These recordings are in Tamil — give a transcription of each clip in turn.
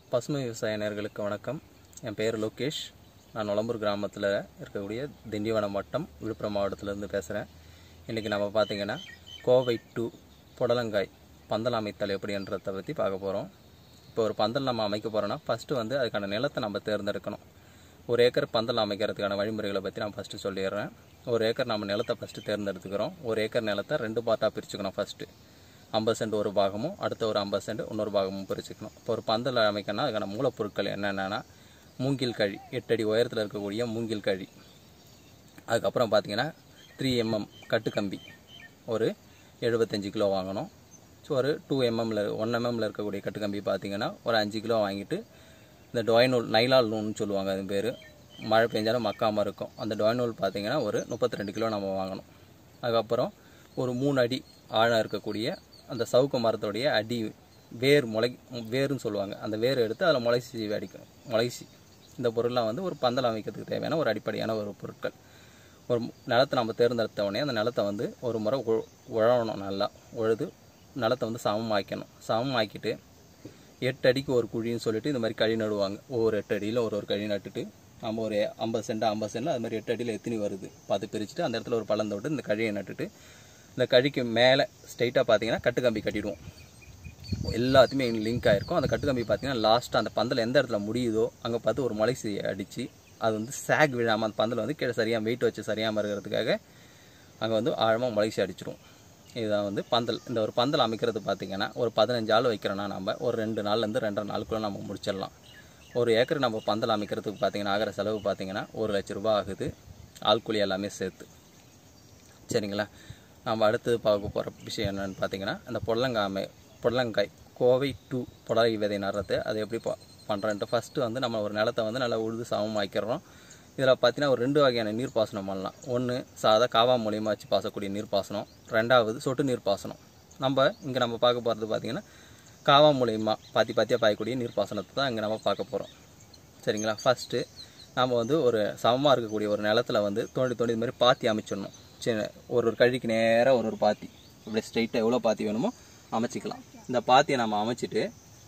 பசுமை விவசாய நேயர்களுக்கு வணக்கம் என் பேர் லோகேஷ் நான் நொளம்பூர் கிராமத்தில் இருக்கக்கூடிய திண்டிவனம் வட்டம் விழுப்புரம் மாவட்டத்திலேருந்து பேசுகிறேன் இன்றைக்கி நம்ம பார்த்தீங்கன்னா கோவை டு புடலங்காய் பந்தல் அமைத்தல் எப்படின்றத பற்றி பார்க்க போகிறோம் இப்போ ஒரு பந்தல் நம்ம அமைக்க போகிறோன்னா ஃபஸ்ட்டு வந்து அதுக்கான நிலத்தை நம்ம தேர்ந்தெடுக்கணும் ஒரு ஏக்கர் பந்தல் அமைக்கிறதுக்கான வழிமுறைகளை பற்றி நான் ஃபஸ்ட்டு சொல்லிடுறேன் ஒரு ஏக்கர் நம்ம நிலத்தை ஃபஸ்ட்டு தேர்ந்தெடுத்துக்கிறோம் ஒரு ஏக்கர் நிலத்தை ரெண்டு பார்ட்டாக பிரிச்சுக்கணும் ஃபஸ்ட்டு ஐம்பது சென்ட் ஒரு பாகமும் அடுத்த ஒரு ஐம்பது சென்ட் இன்னொரு பாகமும் பிரிச்சுக்கணும் இப்போ ஒரு பந்தல் அமைக்கணும்னா அதுக்கான மூலப்பொருட்கள் என்னென்னா மூங்கில் கழி எட்டு அடி உயரத்தில் இருக்கக்கூடிய மூங்கில் கழி அதுக்கப்புறம் பார்த்தீங்கன்னா த்ரீ எம்எம் கட்டுக்கம்பி ஒரு எழுபத்தஞ்சு கிலோ வாங்கணும் ஸோ ஒரு டூ எம்எம்ல ஒன் எம்எம்ல இருக்கக்கூடிய கட்டுக்கம்பி பார்த்தீங்கன்னா ஒரு அஞ்சு கிலோ வாங்கிட்டு இந்த டொயநூல் நைலால் நூல்னு சொல்லுவாங்க அது பேர் மழை பெஞ்சாலும் மக்காமல் இருக்கும் அந்த டொயநூல் பார்த்தீங்கன்னா ஒரு முப்பத்தி ரெண்டு கிலோ நம்ம வாங்கணும் அதுக்கப்புறம் ஒரு மூணு அடி ஆழம் இருக்கக்கூடிய அந்த சவுக்கு மரத்துடைய அடி வேர் முளை வேர்னு சொல்லுவாங்க அந்த வேர் எடுத்து அதில் முளைச்சி அடிக்கணும் முளைச்சி இந்த பொருள்லாம் வந்து ஒரு பந்தல் அமைக்கிறதுக்கு தேவையான ஒரு அடிப்படையான ஒரு பொருட்கள் ஒரு நிலத்தை நம்ம தேர்ந்தெடுத்த உடனே அந்த நிலத்தை வந்து ஒரு முறை உழ- உழவணும் நல்லா உழுது நிலத்தை வந்து சமமாக்கணும் சமமாக்கிட்டு எட்டு அடிக்கு ஒரு குழின்னு சொல்லிட்டு இந்த மாதிரி கழி நடுவாங்க ஒவ்வொரு எட்டு அடியில் ஒரு ஒரு கழி நட்டுட்டு நம்ம ஒரு ஐம்பது சென்ட் ஐம்பது சென்ட் அது மாதிரி எட்டு அடியில் எத்தனை வருது பார்த்து பிரிச்சுட்டு அந்த இடத்துல ஒரு பள்ளம் தொட்டு இந்த கழியை நட்டுட்டு இந்த கழிக்கு மேலே ஸ்ட்ரைட்டாக பார்த்தீங்கன்னா கட்டுக்கம்பி கட்டிடுவோம் எல்லாத்தையுமே லிங்க் ஆயிருக்கும் அந்த கட்டுக்கம்பி பார்த்தீங்கன்னா லாஸ்ட்டாக அந்த பந்தல் எந்த இடத்துல முடியுதோ அங்கே பார்த்து ஒரு முளைசி அடித்து அது வந்து சாக் விழாமல் அந்த பந்தல் வந்து கீழே சரியாக வெயிட் வச்சு சரியாமல் இருக்கிறதுக்காக அங்கே வந்து ஆழமாக முளைச்சி அடிச்சிடும் இதுதான் வந்து பந்தல் இந்த ஒரு பந்தல் அமைக்கிறது பார்த்தீங்கன்னா ஒரு பதினஞ்சு ஆள் வைக்கிறோன்னா நம்ம ஒரு ரெண்டு நாள்லேருந்து ரெண்டரை நாளுக்குள்ளே நம்ம முடிச்சிடலாம் ஒரு ஏக்கர் நம்ம பந்தல் அமைக்கிறதுக்கு பார்த்தீங்கன்னா ஆகிற செலவு பார்த்தீங்கன்னா ஒரு லட்ச ரூபாய் ஆகுது ஆள் கூலி எல்லாமே சேர்த்து சரிங்களா நம்ம அடுத்து பார்க்க போகிற விஷயம் என்னன்னு பார்த்தீங்கன்னா அந்த புடலங்காய் அமை புடலங்காய் கோவை டூ புடலை விதை நடுறது அது எப்படி ப பண்ணுறேன்ட்டு ஃபஸ்ட்டு வந்து நம்ம ஒரு நிலத்தை வந்து நல்லா உழுது சமமாக்கிறோம் இதில் பார்த்தீங்கன்னா ஒரு ரெண்டு வகையான நீர்ப்பாசனம் பண்ணலாம் ஒன்று சாதா காவா மூலியமாக வச்சு பாசக்கூடிய நீர்ப்பாசனம் ரெண்டாவது சொட்டு நீர்ப்பாசனம் நம்ம இங்கே நம்ம பார்க்க போகிறது பார்த்தீங்கன்னா காவா மூலியமாக பாத்தி பாத்தியாக பாயக்கூடிய நீர்ப்பாசனத்தை தான் இங்கே நம்ம பார்க்க போகிறோம் சரிங்களா ஃபஸ்ட்டு நாம் வந்து ஒரு சமமாக இருக்கக்கூடிய ஒரு நிலத்துல வந்து தோண்டி தோண்டி இது மாதிரி பாத்தி அமைச்சிடணும் சின்ன ஒரு ஒரு கழிக்கு நேராக ஒரு ஒரு பாத்தி இப்படி ஸ்ட்ரைட்டாக எவ்வளோ பாத்தி வேணுமோ அமைச்சிக்கலாம் இந்த பாத்தியை நம்ம அமைச்சிட்டு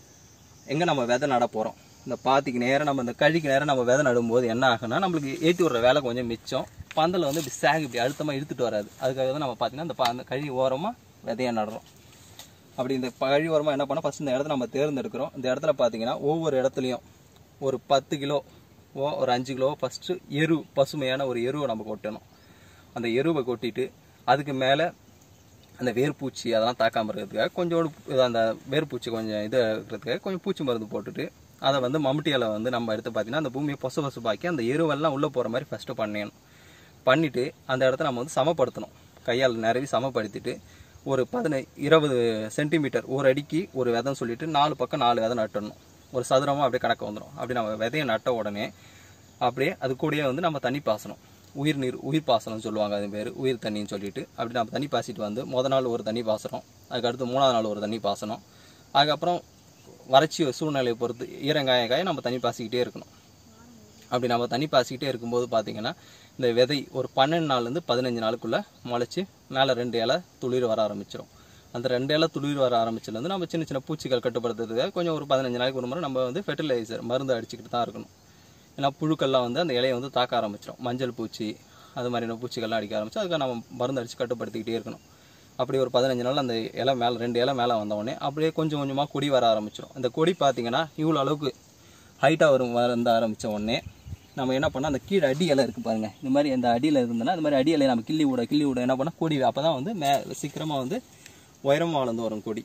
எங்கே நம்ம விதை நட போகிறோம் இந்த பாத்திக்கு நேரம் நம்ம இந்த கழிக்கு நேரம் நம்ம விதை நடும்போது என்ன ஆகும்னா நம்மளுக்கு ஏற்றி விடுற வேலை கொஞ்சம் மிச்சம் பந்தல் வந்து இப்படி சேக் இப்படி அழுத்தமாக இழுத்துட்டு வராது அதுக்காக தான் நம்ம பார்த்தீங்கன்னா இந்த பா அந்த கழி ஓரமாக விதையை நடுறோம் அப்படி இந்த கழி ஓரமாக என்ன பண்ணோம் ஃபஸ்ட் இந்த இடத்த நம்ம தேர்ந்தெடுக்கிறோம் இந்த இடத்துல பார்த்தீங்கன்னா ஒவ்வொரு இடத்துலையும் ஒரு பத்து கிலோ ஓ ஒரு அஞ்சு கிலோ ஃபஸ்ட்டு எரு பசுமையான ஒரு எருவை நம்ம கொட்டணும் அந்த எருவை கொட்டிட்டு அதுக்கு மேலே அந்த வேர்பூச்சி அதெல்லாம் தாக்காமல் இருக்கிறதுக்காக கொஞ்சோடு இது அந்த வேர்பூச்சி கொஞ்சம் இது இருக்கிறதுக்காக கொஞ்சம் பூச்சி மருந்து போட்டுட்டு அதை வந்து மம்முட்டியால் வந்து நம்ம எடுத்து பார்த்தீங்கன்னா அந்த பூமியை பொசு பொசுப்பாக்கி அந்த எருவெல்லாம் உள்ளே போகிற மாதிரி ஃபஸ்ட்டு பண்ணிடணும் பண்ணிவிட்டு அந்த இடத்த நம்ம வந்து சமப்படுத்தணும் கையால் நிறவி சமப்படுத்திட்டு ஒரு பதினை இருபது சென்டிமீட்டர் ஒரு அடிக்கு ஒரு விதம் சொல்லிட்டு நாலு பக்கம் நாலு விதை நட்டணும் ஒரு சதுரமாக அப்படியே கணக்கு வந்துடும் அப்படி நம்ம விதையை நட்ட உடனே அப்படியே அது கூடயே வந்து நம்ம தண்ணி பாசனம் உயிர் நீர் உயிர் பாசனம் சொல்லுவாங்க அது பேர் உயிர் தண்ணின்னு சொல்லிட்டு அப்படி நம்ம தண்ணி பாசிட்டு வந்து முத நாள் ஒரு தண்ணி பாசனம் அதுக்கடுத்து மூணாவது நாள் ஒரு தண்ணி பாசனம் அதுக்கப்புறம் வறட்சி சூழ்நிலையை பொறுத்து ஈரங்காய காய நம்ம தண்ணி பாசிக்கிட்டே இருக்கணும் அப்படி நம்ம தண்ணி பாசிக்கிட்டே இருக்கும்போது பார்த்தீங்கன்னா இந்த விதை ஒரு பன்னெண்டு நாள்லேருந்து பதினஞ்சு நாளுக்குள்ளே முளைச்சி மேலே ரெண்டு இலை துளிர் வர ஆரம்பிச்சிடும் அந்த ரெண்டு இலை துளிர் வர ஆரம்பிச்சிலேருந்து நம்ம சின்ன சின்ன பூச்சிகள் கட்டுப்படுத்துறதுக்காக கொஞ்சம் ஒரு பதினஞ்சு நாளைக்கு ஒரு முறை நம்ம வந்து ஃபெர்டிலைசர் மருந்து அடிச்சுக்கிட்டு தான் இருக்கணும் ஏன்னா புழுக்கள்லாம் வந்து அந்த இலையை வந்து தாக்க ஆரம்பிச்சிடும் மஞ்சள் பூச்சி அது மாதிரியான பூச்சிகள்லாம் அடிக்க ஆரம்பிச்சு அதுக்கு நம்ம மருந்து அடித்து கட்டுப்படுத்திக்கிட்டே இருக்கணும் அப்படி ஒரு பதினஞ்சு நாள் அந்த இலை மேலே ரெண்டு இலை மேலே வந்த உடனே அப்படியே கொஞ்சம் கொஞ்சமாக கொடி வர ஆரம்பிச்சிடும் இந்த கொடி பார்த்தீங்கன்னா இவ்வளோ அளவுக்கு ஹைட்டாக வரும் வந்து ஆரம்பித்த உடனே நம்ம என்ன பண்ணோம் அந்த கீழே அடி இலை இருக்குது பாருங்கள் இந்த மாதிரி அந்த அடியில் இருந்ததுன்னா இந்த மாதிரி அடி இலையை நம்ம கிள்ளி விட கிள்ளி விட என்ன பண்ணால் கொடி அப்போ தான் வந்து மே சீக்கிரமாக வந்து உயரமாக வளர்ந்து வரும் கொடி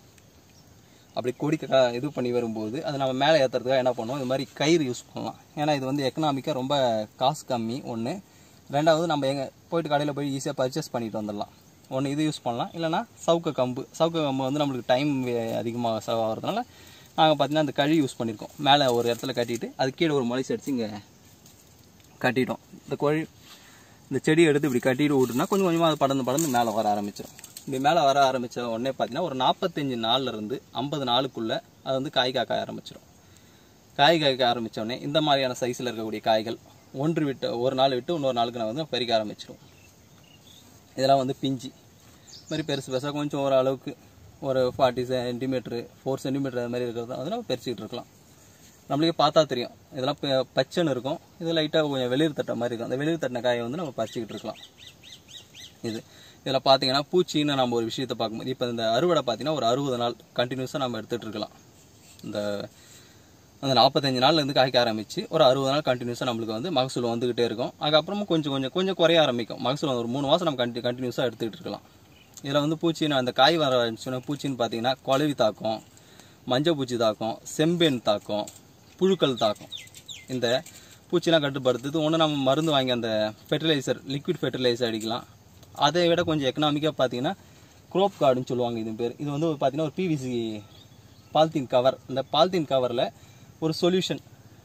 அப்படி கொடி க- இது பண்ணி வரும்போது அதை நம்ம மேலே ஏற்றுறதுக்காக என்ன பண்ணுவோம் இந்த மாதிரி கயிறு யூஸ் பண்ணலாம் ஏன்னா இது வந்து எக்கனாமிக்காக ரொம்ப காசு கம்மி ஒன்று ரெண்டாவது நம்ம எங்கே போயிட்டு கடையில் போய் ஈஸியாக பர்ச்சேஸ் பண்ணிட்டு வந்துடலாம் ஒன்று இது யூஸ் பண்ணலாம் இல்லைன்னா சவுக்க கம்பு சவுக்க கம்பு வந்து நம்மளுக்கு டைம் அதிகமாக செலவாகிறதுனால நாங்கள் பார்த்தீங்கன்னா அந்த கழி யூஸ் பண்ணியிருக்கோம் மேலே ஒரு இடத்துல கட்டிட்டு அது கீழே ஒரு முளைச்சி அடிச்சு இங்கே கட்டிட்டோம் இந்த கோழி இந்த செடியை எடுத்து இப்படி கட்டிட்டு விட்டுனா கொஞ்சம் கொஞ்சமாக அது படர்ந்து படர்ந்து மேலே வர ஆரம்பிச்சிடும் இப்படி மேலே வர ஆரம்பித்த உடனே பார்த்தீங்கன்னா ஒரு நாற்பத்தஞ்சு நாள்ல இருந்து ஐம்பது நாளுக்குள்ளே அது வந்து காய் காக்க ஆரம்பிச்சிடும் காய் காய்க்க ஆரம்பிச்ச உடனே இந்த மாதிரியான சைஸில் இருக்கக்கூடிய காய்கள் ஒன்று விட்டு ஒரு நாள் விட்டு இன்னொரு நாளுக்கு நான் வந்து பறிக்க ஆரம்பிச்சிடும் இதெல்லாம் வந்து பிஞ்சு இது மாதிரி பெருசு பெருசாக கொஞ்சம் ஒரு அளவுக்கு ஒரு ஃபார்ட்டி சென்டிமீட்ரு ஃபோர் சென்டிமீட்டர் அது மாதிரி இருக்கிறத வந்து நம்ம பறிச்சுக்கிட்டு இருக்கலாம் நம்மளுக்கே பார்த்தா தெரியும் இதெல்லாம் ப- பச்சைன்னு இருக்கும் இது லைட்டாக கொஞ்சம் வெளிர் தட்ட மாதிரி இருக்கும் அந்த வெளிர் தட்டின காயை வந்து நம்ம பறிச்சுக்கிட்டு இருக்கலாம் இது இதில் பார்த்தீங்கன்னா பூச்சின்னு நம்ம ஒரு விஷயத்தை பார்க்கும்போது இப்போ இந்த அறுவடை பார்த்தீங்கன்னா ஒரு அறுபது நாள் கண்டினியூஸாக நம்ம எடுத்துகிட்டு இருக்கலாம் இந்த அந்த நாற்பத்தஞ்சு நாள்லேருந்து காய்க்க ஆரம்பிச்சு ஒரு அறுபது நாள் கண்டினியூஸாக நம்மளுக்கு வந்து மகசூல் வந்துகிட்டே இருக்கும் அதுக்கப்புறமும் கொஞ்சம் கொஞ்சம் கொஞ்சம் குறைய ஆரம்பிக்கும் மகசூல் வந்து ஒரு மூணு மாதம் நம்ம கண்டி கண்டினியூஸாக எடுத்துக்கிட்டு இருக்கலாம் இதில் வந்து பூச்சின்னு அந்த காய் வர ஆரம்பிச்சுன்னா பூச்சின்னு பார்த்தீங்கன்னா குளவி தாக்கம் மஞ்சள் பூச்சி தாக்கம் செம்பேன் தாக்கம் புழுக்கள் தாக்கம் இந்த பூச்சிலாம் கட்டுப்படுத்துது ஒன்று நம்ம மருந்து வாங்கி அந்த ஃபெர்டிலைசர் லிக்விட் ஃபெர்டிலைசர் அடிக்கலாம் அதை விட கொஞ்சம் எக்கனாமிக்காக பார்த்தீங்கன்னா க்ரோப் கார்டுன்னு சொல்லுவாங்க இது பேர் இது வந்து பார்த்தீங்கன்னா ஒரு பிவிசி பால்தீன் கவர் இந்த பால்தீன் கவரில் ஒரு சொல்யூஷன்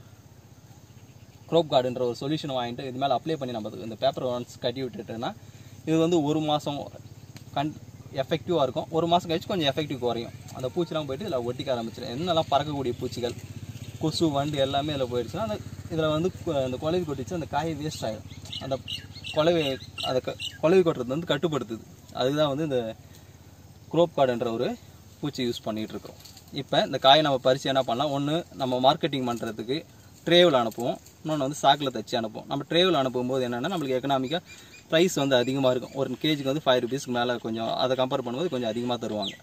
க்ரோப் கார்டுன்ற ஒரு சொல்யூஷன் வாங்கிட்டு இது மேலே அப்ளை பண்ணி நம்ம அதுக்கு இந்த பேப்பர் ஒன்ஸ் கட்டி விட்டுட்டோன்னா இது வந்து ஒரு மாதம் கண் எஃபெக்டிவாக இருக்கும் ஒரு மாதம் கழிச்சு கொஞ்சம் எஃபெக்டிவ் குறையும் அந்த பூச்சிலாம் போயிட்டு இதில் ஒட்டிக்க ஆரம்பிச்சிடும் என்னெல்லாம் பறக்கக்கூடிய பூச்சிகள் கொசு வண்டு எல்லாமே இதில் போயிடுச்சுன்னா அந்த இதில் வந்து கு- அந்த குலவி கொட்டிச்சு அந்த காய் வேஸ்ட் ஆகிடும் அந்த குலவி அதை க குலவி கொட்டுறது வந்து கட்டுப்படுத்துது அதுதான் வந்து இந்த குரோப் கார்டுன்ற ஒரு பூச்சி யூஸ் பண்ணிகிட்டு இருக்கோம் இப்போ இந்த காயை நம்ம பறித்து என்ன பண்ணலாம் ஒன்று நம்ம மார்க்கெட்டிங் பண்ணுறதுக்கு ட்ரேவில் அனுப்புவோம் இன்னொன்று வந்து சாக்கில் தச்சு அனுப்புவோம் நம்ம ட்ரேவில் அனுப்பும்போது என்னென்னா நம்மளுக்கு எக்கனாமிக்காக ப்ரைஸ் வந்து அதிகமாக இருக்கும் ஒரு கேஜிக்கு வந்து ஃபைவ் ருபீஸ்க்கு மேலே கொஞ்சம் அதை கம்பேர் பண்ணும்போது கொஞ்சம் அதிகமாக தருவாங்க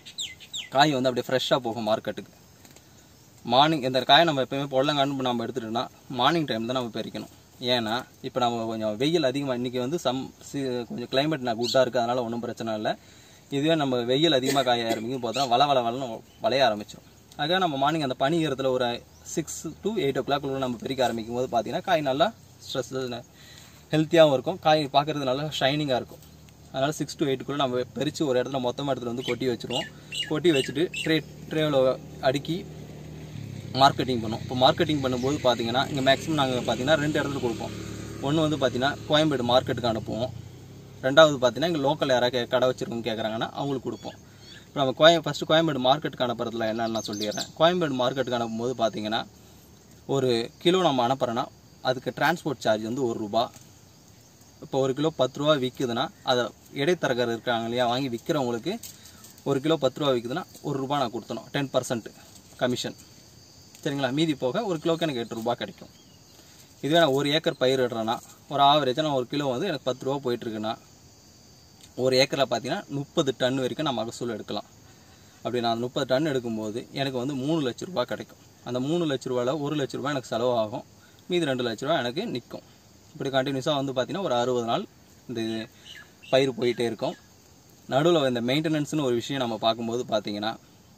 காய் வந்து அப்படியே ஃப்ரெஷ்ஷாக போகும் மார்க்கெட்டுக்கு மார்னிங் இந்த காயை நம்ம எப்பயுமே பொடலங்கான்னு நம்ம எடுத்துட்டோம்னா மார்னிங் டைம் தான் நம்ம பறிக்கணும் ஏன்னா இப்போ நம்ம கொஞ்சம் வெயில் அதிகமாக இன்றைக்கி வந்து சம் சி- கொஞ்சம் கிளைமேட் நான் குட்டாக இருக்குது அதனால் ஒன்றும் பிரச்சனை இல்லை இதுவே நம்ம வெயில் அதிகமாக காய ஆரம்பிக்கும் போதுனா வள வள வளன்னு வளைய ஆரம்பிச்சிடும் அதுக்காக நம்ம மார்னிங் அந்த பனி ஈரத்தில் ஒரு சிக்ஸ் டு எயிட் ஓ கிளாக்குள்ள நம்ம பிரிக்க ஆரம்பிக்கும் போது பார்த்தீங்கன்னா காய் நல்லா ஸ்ட்ரெஸ் ஹெல்த்தியாகவும் இருக்கும் காய் பார்க்குறது நல்லா ஷைனிங்காக இருக்கும் அதனால் சிக்ஸ் டு எயிட்டுக்குள்ளே நம்ம பறித்து ஒரு இடத்துல மொத்தமாக இடத்துல வந்து கொட்டி வச்சுருவோம் கொட்டி வச்சுட்டு ட்ரே ட்ரேவில் அடுக்கி மார்க்கெட்டிங் பண்ணோம் இப்போ மார்க்கெட்டிங் பண்ணும்போது பார்த்தீங்கன்னா இங்கே மேக்ஸிமம் நாங்கள் பார்த்தீங்கன்னா ரெண்டு இடத்துல கொடுப்போம் ஒன்று வந்து பார்த்தீங்கன்னா கோயம்பேடு மார்க்கெட்டுக்கு அனுப்புவோம் ரெண்டாவது பார்த்தீங்கன்னா இங்கே லோக்கல் யாராவது கே- கடை வச்சிருக்கவங்க கேட்குறாங்கன்னா அவங்களுக்கு கொடுப்போம் இப்போ நம்ம கோயம் ஃபஸ்ட்டு கோயம்பேடு மார்க்கெட்டுக்கு அனுப்புறதுல என்னன்னு நான் சொல்லிடுறேன் கோயம்பேடு மார்க்கெட்டுக்கு அனுப்பும்போது பார்த்தீங்கன்னா ஒரு கிலோ நம்ம அனுப்புகிறோன்னா அதுக்கு டிரான்ஸ்போர்ட் சார்ஜ் வந்து ஒரு ரூபா இப்போ ஒரு கிலோ பத்து ரூபா விற்குதுன்னா அதை இடைத்தரகர் இருக்காங்க இல்லையா வாங்கி விற்கிறவங்களுக்கு ஒரு கிலோ பத்து ரூபா விற்குதுன்னா ஒரு ரூபா நான் கொடுத்தணும் டென் பர்சன்ட் கமிஷன் சரிங்களா மீதி போக ஒரு கிலோக்கு எனக்கு எட்டு ரூபா கிடைக்கும் இதுவே நான் ஒரு ஏக்கர் பயிரிடுறேன்னா ஒரு ஆவரேஜாக நான் ஒரு கிலோ வந்து எனக்கு பத்து ரூபா போயிட்டுருக்குன்னா ஒரு ஏக்கரில் பார்த்தீங்கன்னா முப்பது டன் வரைக்கும் நான் மகசூல் எடுக்கலாம் அப்படி நான் முப்பது டன் எடுக்கும்போது எனக்கு வந்து மூணு லட்ச ரூபா கிடைக்கும் அந்த மூணு லட்ச ரூபாயில் ஒரு லட்ச ரூபா எனக்கு செலவாகும் மீதி ரெண்டு லட்ச ரூபா எனக்கு நிற்கும் இப்படி கண்டினியூஸாக வந்து பார்த்தீங்கன்னா ஒரு அறுபது நாள் இந்த இது பயிர் போயிட்டே இருக்கும் நடுவில் இந்த மெயின்டெனன்ஸ்னு ஒரு விஷயம் நம்ம பார்க்கும்போது பார்த்தீங்கன்னா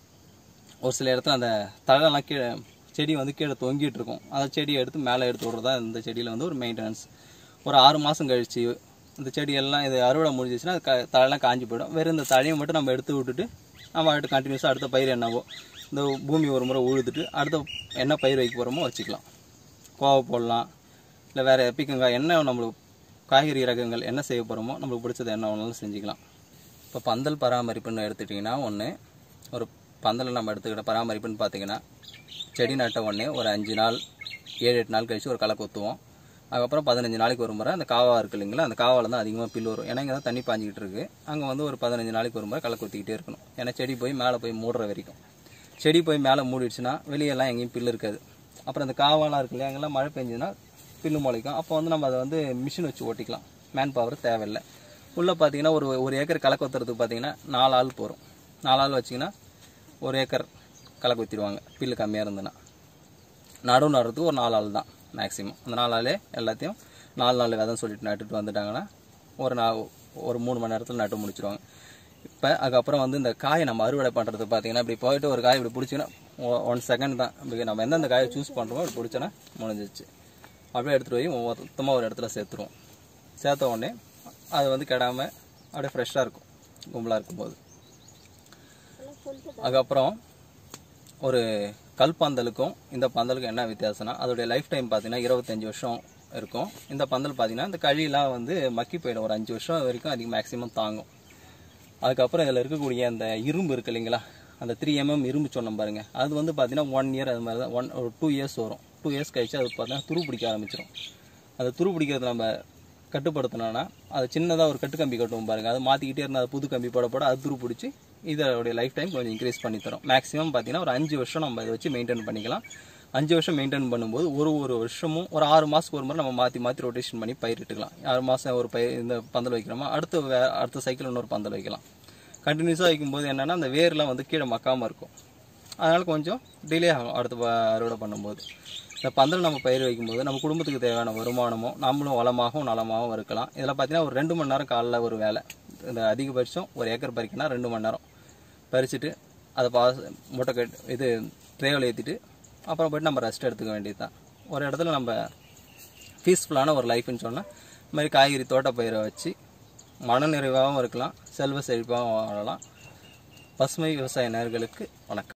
ஒரு சில இடத்துல அந்த தழைலாம் கீழே செடி வந்து கீழே தொங்கிட்டு இருக்கும் அந்த செடியை எடுத்து மேலே எடுத்து விட்றது தான் இந்த செடியில் வந்து ஒரு மெயின்டெனன்ஸ் ஒரு ஆறு மாதம் கழிச்சு இந்த செடியெல்லாம் இது அறுவடை முடிஞ்சிச்சுன்னா அது க தழைலாம் காஞ்சி போயிடும் வெறும் இந்த தழையை மட்டும் நம்ம எடுத்து விட்டுட்டு நம்ம அடுத்து கண்டினியூஸாக அடுத்த பயிர் என்னவோ இந்த பூமி ஒரு முறை உழுதுட்டு அடுத்த என்ன பயிர் வைக்க போகிறோமோ வச்சுக்கலாம் கோவை போடலாம் இல்லை வேறு பீக்கங்காய் என்ன நம்மளுக்கு காய்கறி ரகங்கள் என்ன செய்ய போகிறோமோ நம்மளுக்கு பிடிச்சது என்ன வேணாலும் செஞ்சுக்கலாம் இப்போ பந்தல் பராமரிப்புன்னு எடுத்துட்டிங்கன்னா ஒன்று ஒரு பந்தலை நம்ம எடுத்துக்கிட்ட பராமரிப்புன்னு பார்த்தீங்கன்னா செடி நட்ட உடனே ஒரு அஞ்சு நாள் ஏழு எட்டு நாள் கழிச்சு ஒரு களை கொத்துவோம் அதுக்கப்புறம் பதினஞ்சு நாளைக்கு ஒரு முறை அந்த காவா இருக்கு இல்லைங்களா அந்த காவாவில் தான் அதிகமாக பில் வரும் ஏன்னா இங்கே தான் தண்ணி பாஞ்சிக்கிட்டு இருக்கு அங்கே வந்து ஒரு பதினஞ்சு நாளைக்கு ஒரு முறை களை கொத்திக்கிட்டே இருக்கணும் ஏன்னா செடி போய் மேலே போய் மூடுற வரைக்கும் செடி போய் மேலே மூடிடுச்சுன்னா வெளியெல்லாம் எங்கேயும் பில் இருக்காது அப்புறம் அந்த காவாலாம் இருக்கு இல்லையா அங்கெல்லாம் மழை பெஞ்சுன்னா பில்லு முளைக்கும் அப்போ வந்து நம்ம அதை வந்து மிஷின் வச்சு ஓட்டிக்கலாம் மேன் பவர் தேவையில்லை உள்ளே பார்த்தீங்கன்னா ஒரு ஒரு ஏக்கர் களை கொத்துறதுக்கு பார்த்தீங்கன்னா நாலு ஆள் போகிறோம் நாலு ஆள் வச்சிங்கன்னா ஒரு ஏக்கர் களை கொத்திடுவாங்க பில்லு கம்மியாக இருந்ததுன்னா நடுவு நடுறதுக்கு ஒரு நாலு ஆள் தான் மேக்ஸிமம் அந்த நாலு ஆளே எல்லாத்தையும் நாலு நாலு விதம் சொல்லிட்டு நட்டுட்டு வந்துட்டாங்கன்னா ஒரு நா ஒரு மூணு மணி நேரத்தில் நட்டு முடிச்சிருவாங்க இப்போ அதுக்கப்புறம் வந்து இந்த காயை நம்ம அறுவடை பண்ணுறது பார்த்தீங்கன்னா இப்படி போயிட்டு ஒரு காய் இப்படி பிடிச்சிங்கன்னா ஒன் செகண்ட் தான் இப்படி நம்ம எந்தெந்த காயை சூஸ் பண்ணுறோமோ இப்படி பிடிச்சோன்னா முடிஞ்சிச்சு அப்படியே எடுத்துகிட்டு போய் மொத்தமாக ஒரு இடத்துல சேர்த்துருவோம் சேர்த்த உடனே அது வந்து கெடாமல் அப்படியே ஃப்ரெஷ்ஷாக இருக்கும் கும்பலாக இருக்கும்போது அதுக்கப்புறம் ஒரு கல் பந்தலுக்கும் இந்த பந்தலுக்கும் என்ன வித்தியாசம்னா அதோடைய லைஃப் டைம் பார்த்தீங்கன்னா இருபத்தஞ்சி வருஷம் இருக்கும் இந்த பந்தல் பார்த்தீங்கன்னா இந்த கழியெல்லாம் வந்து மக்கி போயிடும் ஒரு அஞ்சு வருஷம் வரைக்கும் அதிகம் மேக்ஸிமம் தாங்கும் அதுக்கப்புறம் இதில் இருக்கக்கூடிய அந்த இரும்பு இருக்கு இல்லைங்களா அந்த த்ரீ எம்எம் இரும்பு சொன்னோம் பாருங்க அது வந்து பார்த்தீங்கன்னா ஒன் இயர் அது மாதிரி தான் ஒன் ஒரு டூ இயர்ஸ் வரும் டூ இயர்ஸ் கழிச்சு அது பார்த்தீங்கன்னா துரு பிடிக்க ஆரம்பிச்சிடும் அந்த துரு பிடிக்கிறத நம்ம கட்டுப்படுத்தினோன்னா அது சின்னதாக ஒரு கட்டு கம்பி கட்டுவோம் பாருங்க அதை மாற்றிக்கிட்டே இருந்தால் அது புது கம்பி போட போட அது துரு பிடிச்சி இதோடைய லைஃப் டைம் கொஞ்சம் இன்க்ரீஸ் பண்ணி தரும் மேக்ஸிமம் பார்த்தீங்கன்னா ஒரு அஞ்சு வருஷம் நம்ம இதை வச்சு மெயின்டைன் பண்ணிக்கலாம் அஞ்சு வருஷம் மெயின்டைன் பண்ணும்போது ஒரு ஒரு வருஷமும் ஒரு ஆறு மாதத்துக்கு ஒரு முறை நம்ம மாற்றி மாற்றி ரொட்டேஷன் பண்ணி பயிரிட்டுக்கலாம் ஆறு மாதம் ஒரு பயிர் இந்த பந்தல் வைக்கிறோமா அடுத்த வே- அடுத்த சைக்கிள் இன்னொரு பந்தல் வைக்கலாம் கண்டினியூஸாக வைக்கும்போது என்னென்னா அந்த வேர்லாம் வந்து கீழே மக்காமல் இருக்கும் அதனால் கொஞ்சம் டிலே ஆகும் அடுத்த ப- அறுவடை பண்ணும்போது இந்த பந்தல் நம்ம பயிர் வைக்கும்போது நம்ம குடும்பத்துக்கு தேவையான வருமானமும் நம்மளும் வளமாகவும் நலமாகவும் இருக்கலாம் இதில் பார்த்தீங்கன்னா ஒரு ரெண்டு மணி நேரம் காலைல ஒரு வேலை இந்த அதிகபட்சம் ஒரு ஏக்கர் பறிக்கனா ரெண்டு மணி நேரம் பறிச்சுட்டு அதை பா மூட்டை கட் இது ட்ரேவில் ஏற்றிட்டு அப்புறம் போயிட்டு நம்ம ரெஸ்ட் எடுத்துக்க வேண்டியது தான் ஒரு இடத்துல நம்ம பீஸ்ஃபுல்லான ஒரு லைஃப்னு சொன்னால் இந்த மாதிரி காய்கறி தோட்டப்பயிரை வச்சு மன நிறைவாகவும் இருக்கலாம் செல்வ செழிப்பாகவும் வாழலாம் பசுமை விவசாய நேயர்களுக்கு வணக்கம்